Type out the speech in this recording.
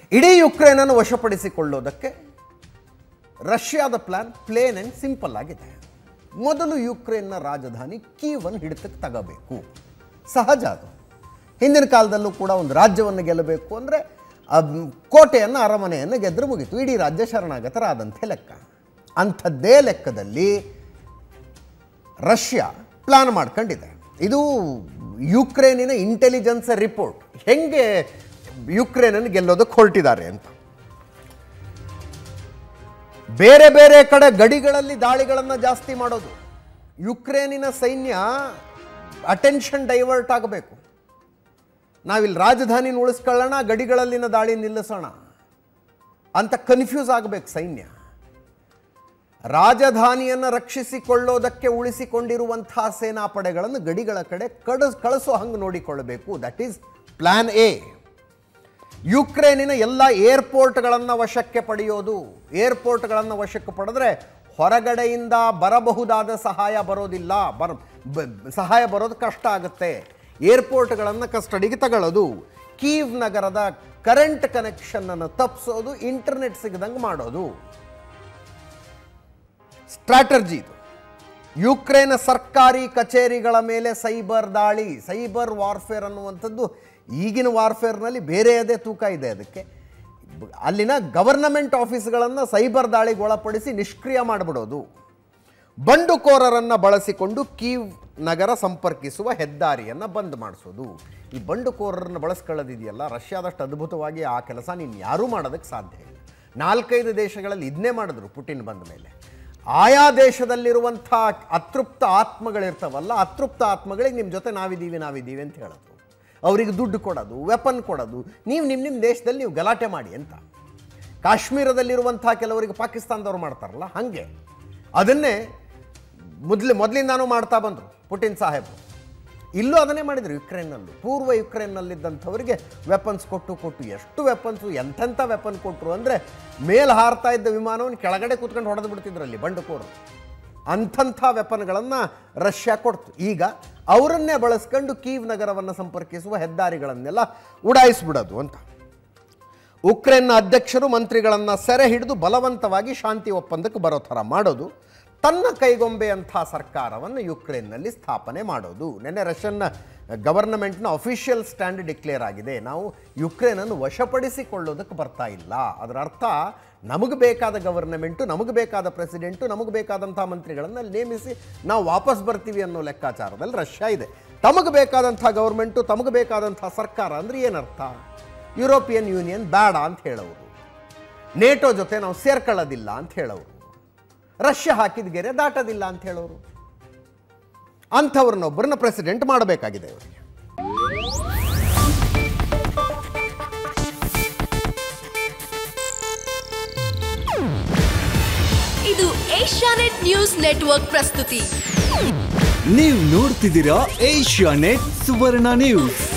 ಇಡೀ ಯುಕ್ರೇನನ್ನು ವಶಪಡಿಸಿಕೊಳ್ಳೋದಕ್ಕೆ ರಷ್ಯಾದ plan plane and simple ಆಗಿದೆ ಮೊದಲು ಯುಕ್ರೇನ್ನ ರಾಜಧಾನಿ ಕೀವನ್ನು ಹಿಡಿತಕ್ಕೆ ತಗೋಬೇಕು ಸಹಜ ಅದು ಹಿಂದಿನ ಕಾಲದಲ್ಲೂ ಕೂಡ ಒಂದು ರಾಜ್ಯವನ್ನು ಗೆಲ್ಲಬೇಕು ಅಂದರೆ ಕೋಟೆಯನ್ನು ಅರಮನೆಯನ್ನು ಗೆದ್ದರೆ ಮುಗೀತು ಇಡೀ ರಾಜ್ಯ ಶರಣಾಗತರಾದಂತೆ ಲೆಕ್ಕ ಅಂಥದ್ದೇ ಲೆಕ್ಕದಲ್ಲಿ ರಷ್ಯಾ ಪ್ಲಾನ್ ಮಾಡ್ಕೊಂಡಿದೆ ಇದು ಯುಕ್ರೇನಿನ ಇಂಟೆಲಿಜೆನ್ಸ್ ರಿಪೋರ್ಟ್ ಹೆಂಗೆ ಯುಕ್ರೇನನ್ನು ಗೆಲ್ಲೋದಕ್ಕೆ ಹೊರಟಿದ್ದಾರೆ ಅಂತ ಬೇರೆ ಬೇರೆ ಕಡೆ ಗಡಿಗಳಲ್ಲಿ ದಾಳಿಗಳನ್ನು ಜಾಸ್ತಿ ಮಾಡೋದು ಯುಕ್ರೇನಿನ ಸೈನ್ಯ ಅಟೆನ್ಷನ್ ಡೈವರ್ಟ್ ಆಗಬೇಕು ನಾವಿಲ್ಲಿ ರಾಜಧಾನಿನ ಉಳಿಸ್ಕೊಳ್ಳೋಣ ಗಡಿಗಳಲ್ಲಿನ ದಾಳಿ ನಿಲ್ಲಿಸೋಣ ಅಂತ ಕನ್ಫ್ಯೂಸ್ ಆಗಬೇಕು ಸೈನ್ಯ ರಾಜಧಾನಿಯನ್ನು ರಕ್ಷಿಸಿಕೊಳ್ಳೋದಕ್ಕೆ ಉಳಿಸಿಕೊಂಡಿರುವಂತಹ ಸೇನಾಪಡೆಗಳನ್ನು ಗಡಿಗಳ ಕಡೆ ಕಡ ಕಳಿಸೋ ಹಂಗೆ ನೋಡಿಕೊಳ್ಳಬೇಕು ದಟ್ ಈಸ್ ಪ್ಲಾನ್ ಎ ಯುಕ್ರೇನಿನ ಎಲ್ಲ ಏರ್ಪೋರ್ಟ್ಗಳನ್ನು ವಶಕ್ಕೆ ಪಡೆಯೋದು ಏರ್ಪೋರ್ಟ್ಗಳನ್ನು ವಶಕ್ಕೆ ಪಡೆದ್ರೆ ಹೊರಗಡೆಯಿಂದ ಬರಬಹುದಾದ ಸಹಾಯ ಬರೋದಿಲ್ಲ ಬರ ಬ- ಸಹಾಯ ಬರೋದು ಕಷ್ಟ ಆಗುತ್ತೆ ಏರ್ಪೋರ್ಟ್ಗಳನ್ನು ಕಸ್ಟಡಿಗೆ ತಗೊಳ್ಳೋದು ಕೀವ್ ನಗರದ ಕರೆಂಟ್ ಕನೆಕ್ಷನ್ನನ್ನು ತಪ್ಪಿಸೋದು ಇಂಟರ್ನೆಟ್ ಸಿಗದಂಗೆ ಮಾಡೋದು ಸ್ಟ್ರಾಟರ್ಜಿ ಇದು ಯುಕ್ರೇನ್ ಸರ್ಕಾರಿ ಕಚೇರಿಗಳ ಮೇಲೆ ಸೈಬರ್ ದಾಳಿ ಸೈಬರ್ ವಾರ್ಫೇರ್ ಅನ್ನುವಂಥದ್ದು ಈಗಿನ ವಾರ್ಫೇರ್ನಲ್ಲಿ ಬೇರೆಯದೇ ತೂಕ ಇದೆ ಅದಕ್ಕೆ ಅಲ್ಲಿನ ಗವರ್ನಮೆಂಟ್ ಆಫೀಸ್ಗಳನ್ನು ಸೈಬರ್ ದಾಳಿಗೆ ಒಳಪಡಿಸಿ ನಿಷ್ಕ್ರಿಯ ಮಾಡಿಬಿಡೋದು ಬಂಡುಕೋರರನ್ನು ಬಳಸಿಕೊಂಡು ಕೀವ್ ನಗರ ಸಂಪರ್ಕಿಸುವ ಹೆದ್ದಾರಿಯನ್ನು ಬಂದ್ ಮಾಡಿಸೋದು ಈ ಬಂಡುಕೋರರನ್ನು ಬಳಸ್ಕೊಳ್ಳೋದಿದೆಯಲ್ಲ ರಷ್ಯಾದಷ್ಟು ಅದ್ಭುತವಾಗಿ ಆ ಕೆಲಸ ನೀನು ಯಾರೂ ಮಾಡೋದಕ್ಕೆ ಸಾಧ್ಯ ಇಲ್ಲ ನಾಲ್ಕೈದು ದೇಶಗಳಲ್ಲಿ ಇದನ್ನೇ ಮಾಡಿದ್ರು ಪುಟಿನ್ ಬಂದ ಮೇಲೆ ಆಯಾ ದೇಶದಲ್ಲಿರುವಂಥ ಅತೃಪ್ತ ಆತ್ಮಗಳಿರ್ತಾವಲ್ಲ ಅತೃಪ್ತ ಆತ್ಮಗಳಿಗೆ ನಿಮ್ಮ ಜೊತೆ ನಾವಿದ್ದೀವಿ ನಾವಿದ್ದೀವಿ ಅಂತ ಹೇಳೋದು ಅವರಿಗೆ ದುಡ್ಡು ಕೊಡೋದು ವೆಪನ್ ಕೊಡೋದು ನೀವು ನಿಮ್ಮ ನಿಮ್ಮ ದೇಶದಲ್ಲಿ ನೀವು ಗಲಾಟೆ ಮಾಡಿ ಅಂತ ಕಾಶ್ಮೀರದಲ್ಲಿರುವಂಥ ಕೆಲವರಿಗೆ ಪಾಕಿಸ್ತಾನದವ್ರು ಮಾಡ್ತಾರಲ್ಲ ಹಾಗೆ ಅದನ್ನೇ ಮೊದಲು ಮೊದಲಿಂದಾನೂ ಮಾಡ್ತಾ ಬಂದರು ಪುಟಿನ್ ಸಾಹೇಬರು ಇಲ್ಲೂ ಅದನ್ನೇ ಮಾಡಿದರು ಯುಕ್ರೇನ್ನಲ್ಲೂ ಪೂರ್ವ ಯುಕ್ರೇನ್ನಲ್ಲಿದ್ದಂಥವರಿಗೆ ವೆಪನ್ಸ್ ಕೊಟ್ಟು ಕೊಟ್ಟು ಎಷ್ಟು ವೆಪನ್ಸು ಎಂಥೆಂಥ ವೆಪನ್ ಕೊಟ್ಟರು ಅಂದರೆ ಮೇಲೆ ಹಾರ್ತಾ ಇದ್ದ ವಿಮಾನವನ್ನು ಕೆಳಗಡೆ ಕೂತ್ಕೊಂಡು ಹೊಡೆದು ಬಿಡ್ತಿದ್ರಲ್ಲಿ ಬಂಡುಕೋರು ಅಂಥಂಥ ವೆಪನ್ಗಳನ್ನು ರಷ್ಯಾ ಕೊಡ್ತು ಈಗ ಅವರನ್ನೇ ಬಳಸ್ಕೊಂಡು ಕೀವ್ ನಗರವನ್ನು ಸಂಪರ್ಕಿಸುವ ಹೆದ್ದಾರಿಗಳನ್ನೆಲ್ಲ ಉಡಾಯಿಸ್ಬಿಡೋದು ಅಂತ ಉಕ್ರೇನ್ನ ಅಧ್ಯಕ್ಷರು ಮಂತ್ರಿಗಳನ್ನು ಸೆರೆ ಹಿಡಿದು ಬಲವಂತವಾಗಿ ಶಾಂತಿ ಒಪ್ಪಂದಕ್ಕೆ ಬರೋ ಥರ ಮಾಡೋದು ತನ್ನ ಕೈಗೊಂಬೆಯಂಥ ಸರ್ಕಾರವನ್ನು ಯುಕ್ರೇನ್ನಲ್ಲಿ ಸ್ಥಾಪನೆ ಮಾಡೋದು ನೆನ್ನೆ ರಷ್ಯನ್ನ ಗವರ್ನಮೆಂಟ್ನ ಅಫಿಷಿಯಲ್ ಸ್ಟ್ಯಾಂಡ್ ಡಿಕ್ಲೇರ್ ಆಗಿದೆ ನಾವು ಯುಕ್ರೇನನ್ನು ವಶಪಡಿಸಿಕೊಳ್ಳೋದಕ್ಕೆ ಬರ್ತಾ ಇಲ್ಲ ಅದರ ಅರ್ಥ ನಮಗೆ ಬೇಕಾದ ಗವರ್ನಮೆಂಟು ನಮಗೆ ಬೇಕಾದ ಪ್ರೆಸಿಡೆಂಟು ನಮಗೆ ಬೇಕಾದಂಥ ಮಂತ್ರಿಗಳನ್ನು ಅಲ್ಲಿ ನೇಮಿಸಿ ನಾವು ವಾಪಸ್ ಬರ್ತೀವಿ ಅನ್ನೋ ಲೆಕ್ಕಾಚಾರದಲ್ಲಿ ರಷ್ಯಾ ಇದೆ ತಮಗೆ ಬೇಕಾದಂಥ ಗೌರ್ಮೆಂಟು ತಮಗೆ ಬೇಕಾದಂಥ ಸರ್ಕಾರ ಅಂದರೆ ಏನರ್ಥ ಯುರೋಪಿಯನ್ ಯೂನಿಯನ್ ಬೇಡ ಅಂತ ಹೇಳೋರು ನೇಟೋ ಜೊತೆ ನಾವು ಸೇರ್ಕೊಳ್ಳೋದಿಲ್ಲ ಅಂತ ಹೇಳೋರು ರಷ್ಯಾ ಹಾಕಿದ ಗೆರೆ ದಾಟೋದಿಲ್ಲ ಅಂತ ಹೇಳೋರು ಅಂಥವ್ರನ್ನೊಬ್ಬರನ್ನ ಪ್ರೆಸಿಡೆಂಟ್ ಮಾಡಬೇಕಾಗಿದೆ ಇವರಿಗೆ ಇದು ಏಷ್ಯಾನೆಟ್ ನ್ಯೂಸ್ ನೆಟ್ವರ್ಕ್ ಪ್ರಸ್ತುತಿ ನೀವು ನೋಡ್ತಿದ್ದೀರಾ ಏಷ್ಯಾ ನೆಟ್ ಸುವರ್ಣ ನ್ಯೂಸ್